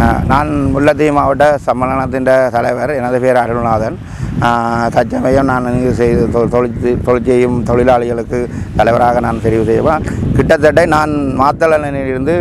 அஹ், நான் முல்லைத்தீவு மாவட்ட சம்மேளனத்தின் தலைவர் எனது பேர் அருள்நாதன் அஹ், தற்சமயம் நான் இங்கு செய்து தொ- தொழில் தொழில் செய்யும் தொழிலாளிகளுக்கு தலைவராக நான் தெரிவு செய்வேன் கிட்டத்தட்ட நான் மாத்தளனிலிருந்து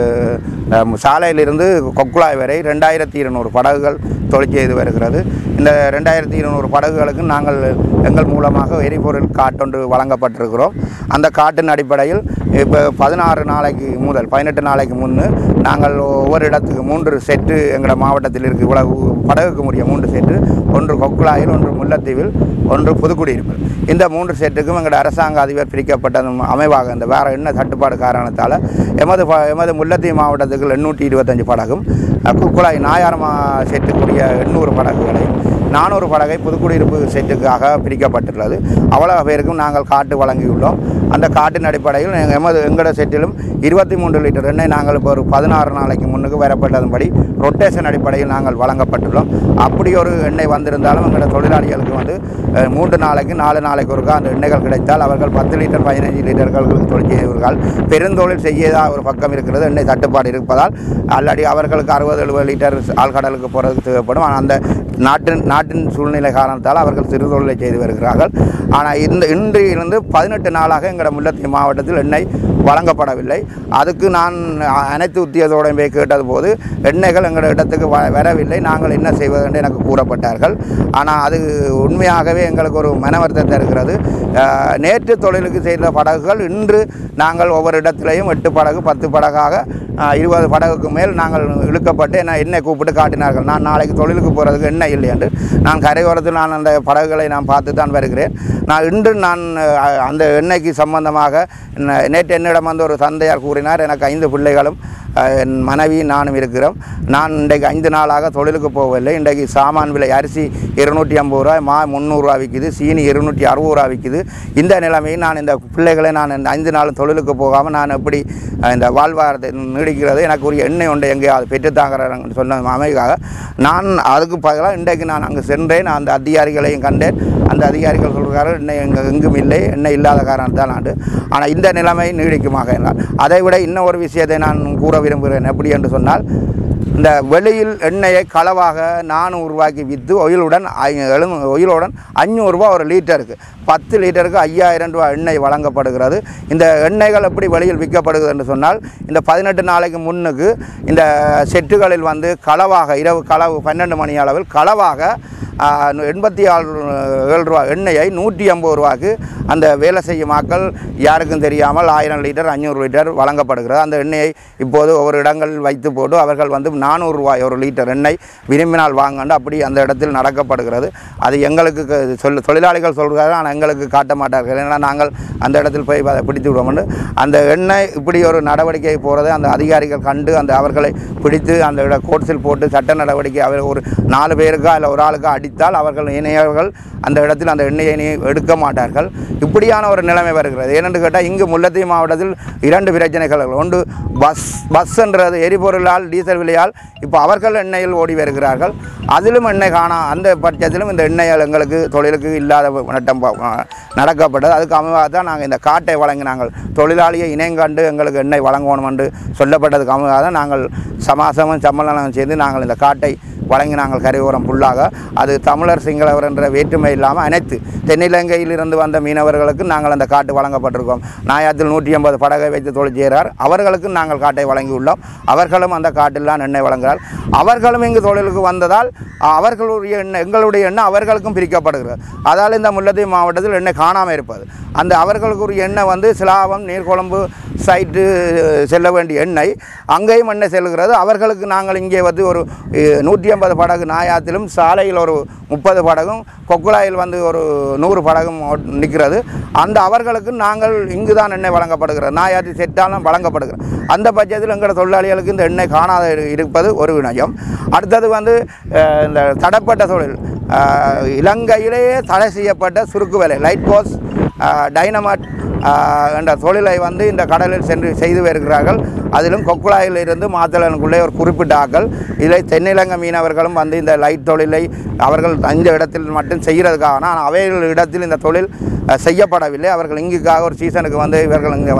அஹ், சாலையிலிருந்து கொக்குழாய் வரை ரெண்டாயிரத்தி இருநூறு படகுகள் தொழில் செய்து வருகிறது இந்த ரெண்டாயிரத்தி இருநூறு படகுகளுக்கு நாங்கள் எங்கள் மூலமாக எரிபொருள் காட்டொன்று வழங்கப்பட்டிருக்கிறோம் அந்த காட்டின் அடிப்படையில் இப்போ பதினாறு நாளைக்கு முதல் பதினெட்டு நாளைக்கு முன்னு நாங்கள் ஒவ்வொரு இடத்துக்கு மூன்று செட்டு எங்களோட மாவட்டத்தில் இருக்குது இவ்வளவு படகுக்கு முடிய மூன்று செட்டு ஒன்று கொக்குழாயில் ஒன்று முல்லைத்தீவில் ஒன்று புதுக்குடியிருப்பு இந்த மூன்று செட்டுக்கும் எங்களோட அரசாங்க அதிபர் பிரிக்கப்பட்டது அமைவாக இந்த வேறு என்ன தட்டுப்பாடு காரணத்தால் எமது ப எமது முல்லைத்தீவு மாவட்டத்துக்கு எண்ணூற்றி இருபத்தஞ்சு படகும் அஹ், குக்குழாய் நாயார் மா செட்டுக்குரிய எண்ணூறு படகுகளை நானூறு படகை புதுக்குடியிருப்பு செட்டுக்காக பிரிக்கப்பட்டுள்ளது அவ்வளவு பேருக்கும் நாங்கள் காட்டு வழங்கியுள்ளோம் அந்த காட்டின் அடிப்படையில் எங்க- எமது எங்களோட செட்டிலும் இருபத்தி மூன்று லிட்டர் எண்ணெய் நாங்கள் இப்போ ஒரு பதினாறு நாளைக்கு முன்னுக்கு வரப்பட்டதன்படி ரொட்டேஷன் அடிப்படையில் நாங்கள் வழங்கப்பட்டுள்ளோம் அப்படி ஒரு எண்ணெய் வந்திருந்தாலும் எங்களோட தொழிலாளிகளுக்கு வந்து அஹ், மூன்று நாளைக்கு நாலு நாளைக்கு ஒருக்கா அந்த எண்ணெய்கள் கிடைத்தால் அவர்கள் பத்து லிட்டர் பதினைஞ்சு லிட்டர்களுக்கு தொழில் செய்வார்கள் பெருந்தொழில் செய்யதா ஒரு பக்கம் இருக்கிறது எண்ணெய் தட்டுப்பாடு இருப்பதால் ஆல்ரெடி அவர்களுக்கு அறுபது எழுபது லிட்டர் ஆழ்கடலுக்கு போகிறதுக்கு தேவைப்படும் ஆனால் அந்த நாட்டின் நாட்டின் சூழ்நிலை காரணத்தால் அவர்கள் சிறு தொழிலை செய்து வருகிறார்கள் ஆனால் இந்த இன்று இருந்து பதினெட்டு நாளாக எங்களோட முல்லத்தீவு மாவட்டத்தில் எண்ணெய் வழங்கப்படவில்லை அதுக்கு நான் அ- அனைத்து உத்தியோகத்தோடையும் போய் கேட்டது போது எண்ணெய்கள் எங்களோட இடத்துக்கு வ வரவில்லை நாங்கள் என்ன செய்வது என்று எனக்கு கூறப்பட்டார்கள் ஆனால் அது உண்மையாகவே எங்களுக்கு ஒரு மன வருத்தத்தை இருக்கிறது அஹ், நேற்று தொழிலுக்கு செய்த படகுகள் இன்று நாங்கள் ஒவ்வொரு இடத்திலையும் எட்டு படகு பத்து படகாக அஹ், இருபது படகுக்கு மேல் நாங்கள் இழுக்கப்பட்டு என்ன எண்ணெய் கூப்பிட்டு காட்டினார்கள் நான் நாளைக்கு தொழிலுக்கு போகிறதுக்கு எண்ணெய் இல்லை என்று நான் கரையோரத்தில் நான் அந்த படகுகளை நான் பார்த்து தான் வருகிறேன் நான் இன்று நான் அஹ், அந்த எண்ணெய்க்கு சம்பந்தமாக ந- நேற்று என்னிடம் வந்து ஒரு தந்தையார் கூறினார் எனக்கு ஐந்து பிள்ளைகளும் அஹ், என் மனைவி நானும் இருக்கிறோம் நான் இன்றைக்கு ஐந்து நாளாக தொழிலுக்கு போகவில்லை இன்றைக்கு சாமான் விலை அரிசி இருநூற்றி ஐம்பது ரூபாய் மா முந்நூறுரூவா விற்கிது சீனி இருநூற்றி அறுபது ரூபா விற்கிது இந்த நிலைமையில் நான் இந்த பிள்ளைகளை நான் இந்த ஐந்து நாள் தொழிலுக்கு போகாமல் நான் எப்படி அஹ், இந்த வாழ்வாரத்தை நீடிக்கிறது எனக்கு ஒரு எண்ணெய் ஒன்று எங்கேயாவது பெற்றுத்தாங்கிறேன்னு சொன்ன அமைதிக்காக நான் அதுக்கு பதிலாக இன்றைக்கு நான் அங்கே சென்றேன் அந்த அதிகாரிகளையும் கண்டேன் அந்த அதிகாரிகள் சொல்கிறார்கள் எண்ணெய் எங்கே எங்கும் இல்லை எண்ணெய் இல்லாத காரணத்தால் நான் ஆனால் இந்த நிலைமை நீடிக்குமாக என்றால் அதை விட இன்னும் ஒரு விஷயத்தை நான் கூற விரும்புகிறேன் எப்படி என்று சொன்னால் இந்த வெளியில் எண்ணெயை களவாக நானூறு ரூபாய்க்கு விற்று ஒயிலுடன் ஐ- எழு ஒயிலுடன் அஞ்சூறுரூவா ஒரு லிட்டருக்கு பத்து லிட்டருக்கு ஐயாயிரம் ரூபாய் எண்ணெய் வழங்கப்படுகிறது இந்த எண்ணெய்கள் எப்படி வெளியில் விற்கப்படுகிறது என்று சொன்னால் இந்த பதினெட்டு நாளைக்கு முன்னுக்கு இந்த செட்டுகளில் வந்து களவாக இரவு களவு பன்னெண்டு மணி அளவில் களவாக ஆஹ், எண்பத்தி ஆறு ஏழு ரூபா எண்ணெயை நூற்றி ஐம்பது ரூபாய்க்கு அந்த வேலை செய்யும் மக்கள் யாருக்கும் தெரியாமல் ஆயிரம் லிட்டர் அஞ்சூறு லிட்டர் வழங்கப்படுகிறது அந்த எண்ணெயை இப்போது ஒவ்வொரு இடங்களில் வைத்து போட்டு அவர்கள் வந்து நானூறு ரூபாய் ஒரு லிட்டர் எண்ணெய் விரும்பினால் வாங்கண்டு அப்படி அந்த இடத்தில் நடக்கப்படுகிறது அது எங்களுக்கு க- சொல் தொழிலாளிகள் சொல்கிறார்கள் ஆனால் எங்களுக்கு காட்ட மாட்டார்கள் ஏன்னா நாங்கள் அந்த இடத்தில் போய் அதை பிடித்து விடுவோம் அந்த எண்ணெய் இப்படி ஒரு நடவடிக்கை போகிறது அந்த அதிகாரிகள் கண்டு அந்த அவர்களை பிடித்து அந்த இட கோர்ட்ஸில் போட்டு சட்ட நடவடிக்கை அவர் ஒரு நாலு பேருக்கா இல்லை ஒரு ஆளுக்கா அடித்தால் அவர்கள் இணையவர்கள் அந்த இடத்தில் அந்த எண்ணெயை நீ எடுக்க மாட்டார்கள் இப்படியான ஒரு நிலைமை வருகிறது ஏனென்று கேட்டால் இங்கு முல்லைத்தீவு மாவட்டத்தில் இரண்டு பிரச்சனைகள் ஒன்று பஸ் பஸ்ன்றது எரிபொருளால் டீசல் விலையால் இப்போ அவர்கள் எண்ணெயில் ஓடி வருகிறார்கள் அதிலும் எண்ணெய் காணா அந்த பட்சத்திலும் இந்த எண்ணெய்கள் எங்களுக்கு தொழிலுக்கு இல்லாத நட்டம் ப- நடக்கப்பட்டது அதுக்கு அமைவாக தான் நாங்கள் இந்த காட்டை வழங்கினாங்கள் தொழிலாளியை இணையங்கண்டு எங்களுக்கு எண்ணெய் வழங்கணும் என்று சொல்லப்பட்டதுக்கு அமைவாக தான் நாங்கள் சமாசமும் சம்மேளனம் சேர்ந்து நாங்கள் இந்த காட்டை வழங்கி நாங்கள் கரையோரம் ஃபுல்லாக அது தமிழர் சிங்களவர் என்ற வேற்றுமை இல்லாமல் அனைத்து தென்னிலங்கையிலிருந்து வந்த மீனவர்களுக்கு நாங்கள் அந்த காட்டு வழங்கப்பட்டிருக்கோம் நாயாத்தில் நூற்றி ஐம்பது படகை வைத்து தொழில் செய்கிறார் அவர்களுக்கும் நாங்கள் காட்டை வழங்கியுள்ளோம் அவர்களும் அந்த காட்டில் தான் எண்ணெய் வழங்குகிறார் அவர்களும் இங்கு தொழிலுக்கு வந்ததால் அவர்களுடைய எண்ணெய் எங்களுடைய எண்ணெய் அவர்களுக்கும் பிரிக்கப்படுகிறது அதால் இந்த முல்லைத்தீவு மாவட்டத்தில் எண்ணெய் காணாமல் இருப்பது அந்த அவர்களுக்குரிய எண்ணெய் வந்து சிலாவம் நீர்கொழும்பு சைட்டு செல்ல வேண்டிய எண்ணெய் அங்கேயும் எண்ணெய் செல்கிறது அவர்களுக்கு நாங்கள் இங்கே வந்து ஒரு அஹ், நூற்றி ஐம்பது படகு நாயாத்திலும் சாலையில் ஒரு முப்பது படகும் கொக்குழாயில் வந்து ஒரு நூறு படகும் ஓட்- நிற்கிறது அந்த அவர்களுக்கு நாங்கள் இங்கு தான் எண்ணெய் வழங்கப்படுகிறது நாயாத்தி செட்டாலும் வழங்கப்படுகிறது அந்த பட்சத்தில் எங்களோட தொழிலாளிகளுக்கு இந்த எண்ணெய் காணாத இரு- இருப்பது ஒரு வினயம் அடுத்தது வந்து அஹ், இந்த தடைப்பட்ட தொழில் அஹ், இலங்கையிலேயே தடை செய்யப்பட்ட சுருக்கு வேலை லைட் போஸ் டைனமாட் ஆஹ் என்ற தொழிலை வந்து இந்த கடலில் சென்று செய்து வருகிறார்கள் அதிலும் கொக்குழாயில் இருந்து மாத்தளனுக்குள்ளே ஒரு குறிப்பிட்ட ஆக்கள் இதில் தென்னிலங்கை மீனவர்களும் வந்து இந்த லைட் தொழிலை அவர்கள் அந்த இடத்தில் மட்டும் செய்கிறதுக்காக ஆனால் அவைகள் இடத்தில் இந்த தொழில் அஹ், செய்யப்படவில்லை அவர்கள் இங்குக்காக ஒரு சீசனுக்கு வந்து இவர்கள் இங்கே வ-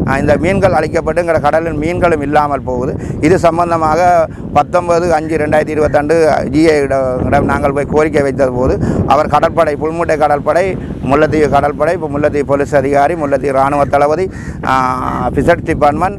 ஆஹ் இந்த மீன்கள் அழிக்கப்பட்டு எங்கள் கடலில் மீன்களும் இல்லாமல் போகுது இது சம்பந்தமாக பத்தொன்பது அஞ்சு ரெண்டாயிரத்தி இருபத்தாண்டு ஜிஏயிடம் நாங்கள் போய் கோரிக்கை வைத்தது போது அவர் கடற்படை புல்முட்டை கடற்படை முல்லைத்தீவு கடற்படை இப்போ முல்லைத்தீவு போலீஸ் அதிகாரி முல்லைத்தீவு இராணுவ தளபதி ஃபிசர்ஸ் டிபார்ட்மெண்ட்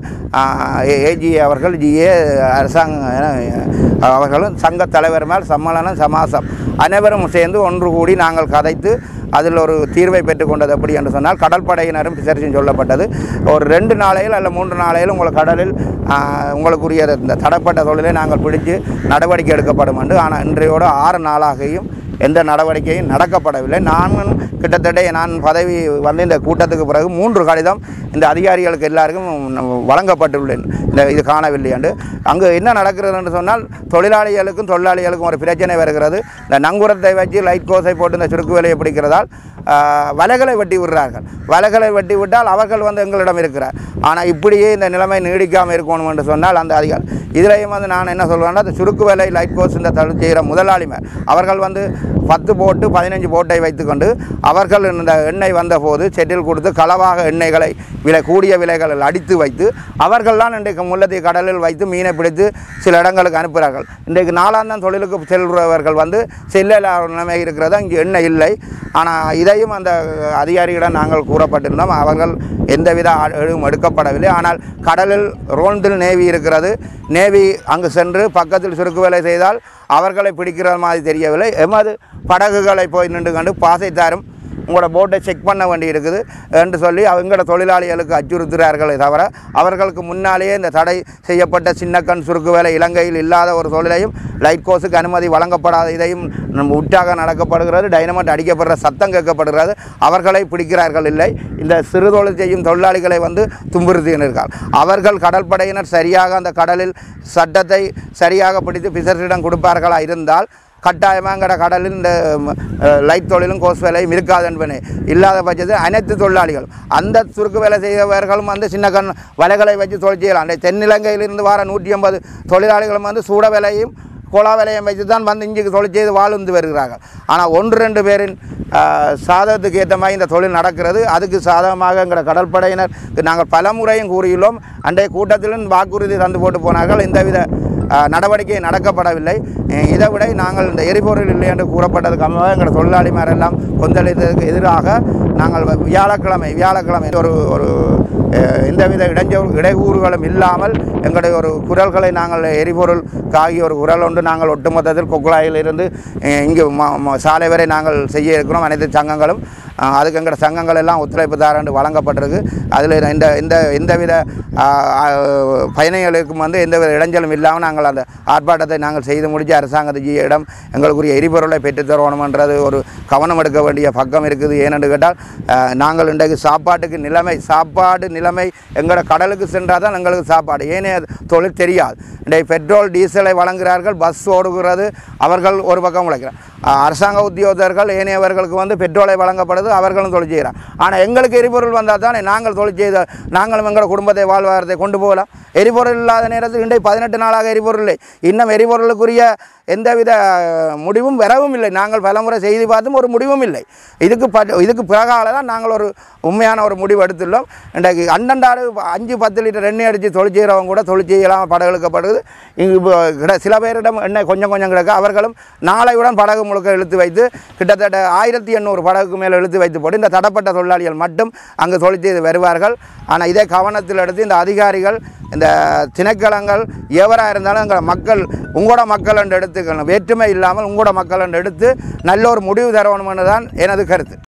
ஏஜிஏ அவர்கள் ஜிஏ அரசாங்க அஹ், அவர்களும் சங்க தலைவர் மேல் சம்மேளனம் சமாசம் அனைவரும் சேர்ந்து ஒன்று கூடி நாங்கள் கதைத்து அதில் ஒரு தீர்வை பெற்றுக்கொண்டது எப்படி என்று சொன்னால் கடற்படையினரும் விசாரிச்சு சொல்லப்பட்டது ஒரு ரெண்டு நாளையில் அல்ல மூன்று நாளையில் உங்கள் கடலில் ஆஹ், உங்களுக்குரிய இந்த தடைப்பட்ட தொழிலை நாங்கள் பிடிச்சு நடவடிக்கை எடுக்கப்படும் என்று ஆனால் இன்றையோடு ஆறு நாளாகியும் எந்த நடவடிக்கையும் நடக்கப்படவில்லை நான் கிட்டத்தட்ட நான் பதவி வந்து இந்த கூட்டத்துக்கு பிறகு மூன்று கடிதம் இந்த அதிகாரிகளுக்கு எல்லாருக்கும் வழங்கப்பட்டுள்ளேன் இந்த இது காணவில்லை என்று அங்கு என்ன நடக்கிறது என்று சொன்னால் தொழிலாளிகளுக்கும் தொழிலாளிகளுக்கும் ஒரு பிரச்சனை வருகிறது இந்த நங்குரத்தை வச்சு லைட் கோஸை போட்டு இந்த சுருக்கு வேலையை பிடிக்கிறதால் ஆஹ், வலைகளை வெட்டி விடுறார்கள் வலைகளை வெட்டி விட்டால் அவர்கள் வந்து எங்களிடம் இருக்கிறார் ஆனால் இப்படியே இந்த நிலைமை நீடிக்காமல் இருக்கணும் என்று சொன்னால் அந்த அதிகாரி இதிலையும் வந்து நான் என்ன சொல்வேன்னா அந்த சுருக்கு வேலை லைட் கோஸ் இந்த தடு செய்கிற முதலாளிமார் அவர்கள் வந்து பத்து போட்டு பதினஞ்சு போட்டை வைத்துக்கொண்டு அவர்கள் இந்த எண்ணெய் வந்தபோது செட்டில் கொடுத்து களவாக எண்ணெய்களை விலை கூடிய விலைகளில் அடித்து வைத்து அவர்கள்தான் இன்றைக்கு முல்லத்தீவு கடலில் வைத்து மீனை பிடித்து சில இடங்களுக்கு அனுப்புகிறார்கள் இன்றைக்கு நாளாந்தம் தொழிலுக்கு செல்பவர்கள் வந்து செல்ல நிலைமை இருக்கிறது அங்கே எண்ணெய் இல்லை ஆனால் இதையும் அந்த அதிகாரிகளிடம் நாங்கள் கூறப்பட்டிருந்தோம் அவர்கள் எந்தவித எதுவும் எடுக்கப்படவில்லை ஆனால் கடலில் ரோந்தில் நேவி இருக்கிறது நேவி அங்கு சென்று பக்கத்தில் சுருக்கு வேலை செய்தால் அவர்களை பிடிக்கிற மாதிரி தெரியவில்லை எமது படகுகளை போய் நின்று கண்டு பாசை தாரும் உங்களோட போட்டை செக் பண்ண வேண்டி இருக்குது என்று சொல்லி அவங்களோட தொழிலாளிகளுக்கு அச்சுறுத்துகிறார்களே தவிர அவர்களுக்கு முன்னாலேயே இந்த தடை செய்யப்பட்ட சின்னக்கண் சுருக்கு வேலை இலங்கையில் இல்லாத ஒரு தொழிலையும் லைட் கோஸுக்கு அனுமதி வழங்கப்படாத இதையும் நம்ம உற்றாக நடக்கப்படுகிறது டைனமண்ட் அடிக்கப்படுற சத்தம் கேட்கப்படுகிறது அவர்களை பிடிக்கிறார்கள் இல்லை இந்த சிறு தொழில் செய்யும் தொழிலாளிகளை வந்து துன்புறுத்தினார்கள் அவர்கள் கடற்படையினர் சரியாக அந்த கடலில் சட்டத்தை சரியாக பிடித்து பிசர்ஸிடம் கொடுப்பார்களா இருந்தால் கட்டாயமாங்கிற கடலில் இந்த ம், அஹ், லைட் தொழிலும் கோஸ் வேலையும் இருக்காது என்பனே இல்லாத பட்சத்தில் அனைத்து தொழிலாளிகள் அந்த சுருக்கு வேலை செய்தவர்களும் வந்து சின்ன கண் வலைகளை வச்சு தொழில் செய்யலாம் அந்த தென்னிலங்கையிலிருந்து வர நூற்றி ஐம்பது தொழிலாளிகளும் வந்து சூட வேலையும் கோலா வேலையும் வைத்து தான் வந்து இங்கே தொழில் செய்து வாழ்ந்து வருகிறார்கள் ஆனால் ஒன்று ரெண்டு பேரின் ஆஹ், சாதகத்துக்கு ஏற்ற மாதிரி இந்த தொழில் நடக்கிறது அதுக்கு சாதகமாக எங்கள் கடற்படையினர் நாங்கள் பல முறையும் கூறியுள்ளோம் அன்றைய கூட்டத்திலும் வாக்குறுதி தந்து போட்டு போனார்கள் எந்தவித ஆஹ், நடவடிக்கை நடக்கப்படவில்லை அஹ், இதை விட நாங்கள் இந்த எரிபொருள் இல்லை என்று கூறப்பட்டதுக்கு அமைவாக எங்கள் தொழிலாளிமார் எல்லாம் கொந்தளித்ததுக்கு எதிராக நாங்கள் வியாழக்கிழமை வியாழக்கிழமை ஒரு ஒரு அஹ், எந்தவித இடைஞ்ச இடையூறுகளும் இல்லாமல் எங்களுடைய ஒரு குரல்களை நாங்கள் எரிபொருள் காகி ஒரு குரல் ஒன்று நாங்கள் ஒட்டுமொத்தத்தில் கொக்குழாயிலிருந்து அஹ், இங்கு ம- ம- சாலை வரை நாங்கள் செய்ய இருக்கிறோம் அனைத்து சங்கங்களும் அஹ், அதுக்கு எங்களோட சங்கங்கள் எல்லாம் ஒத்துழைப்பு தாரண்டு வழங்கப்பட்டிருக்கு அதில் இந்த இந்த எந்தவித ஆஹ், ஆஹ், பயணிகளுக்கும் வந்து எந்தவித இடைஞ்சலும் இல்லாமல் நாங்கள் அந்த ஆர்ப்பாட்டத்தை நாங்கள் செய்து முடித்து அரசாங்கத்திடம் எங்களுக்குரிய எரிபொருளை பெற்றுத் தரணுமன்றது ஒரு கவனம் எடுக்க வேண்டிய பக்கம் இருக்குது ஏனென்று கேட்டால் ஆஹ், நாங்கள் இன்றைக்கு சாப்பாட்டுக்கு நிலைமை சாப்பாடு நிலைமை எங்களோட கடலுக்கு சென்றால் தான் எங்களுக்கு சாப்பாடு ஏனைய தொழில் தெரியாது இன்றைக்கு பெட்ரோல் டீசலை வழங்குகிறார்கள் பஸ் ஓடுகிறது அவர்கள் ஒரு பக்கம் உழைக்கிறார் ஆஹ், அரசாங்க உத்தியோகத்தர்கள் ஏனையவர்களுக்கு வந்து பெட்ரோலை வழங்கப்படுது அவர்களும் தொழில் செய்கிறார் ஆனால் எங்களுக்கு எரிபொருள் வந்தால் தானே நாங்கள் தொழில் செய்த நாங்களும் எங்களோட குடும்பத்தை வாழ்வாரத்தை கொண்டு போகலாம் எரிபொருள் இல்லாத நேரத்தில் இன்றைக்கு பதினெட்டு நாளாக எரிபொருள் இல்லை இன்னும் எரிபொருளுக்குரிய எந்தவித அஹ், முடிவும் வரவும் இல்லை நாங்கள் பலமுறை செய்து பார்த்தும் ஒரு முடிவும் இல்லை இதுக்கு ப இதுக்கு பிறகால தான் நாங்கள் ஒரு உண்மையான ஒரு முடிவு எடுத்துள்ளோம் இன்றைக்கு அண்டண்டாடு அஞ்சு பத்து லிட்டர் எண்ணெய் அடித்து தொழில் செய்கிறவங்க கூட தொழில் செய்யலாம் படகு இழுக்கப்படுது இங்கு இப்போ கிட- சில பேரிடம் எண்ணெய் கொஞ்சம் கொஞ்சம் கிடக்கு அவர்களும் நாளையுடன் படகு முழுக்க இழுத்து வைத்து கிட்டத்தட்ட ஆயிரத்தி எண்ணூறு படகுக்கு மேலே இழுத்து வைத்து போட்டு இந்த தடப்பட்ட தொழிலாளிகள் மட்டும் அங்கு தொழில் செய்து வருவார்கள் ஆனால் இதை கவனத்தில் எடுத்து இந்த அதிகாரிகள் இந்த திணைக்களங்கள் எவராக இருந்தாலும் எங்கள் மக்கள் உங்களோட மக்கள் என்று எடுத்துக்கணும் வேற்றுமை இல்லாமல் உங்களோட மக்கள் என்று எடுத்து நல்ல ஒரு முடிவு தரணும்னு தான் எனது கருத்து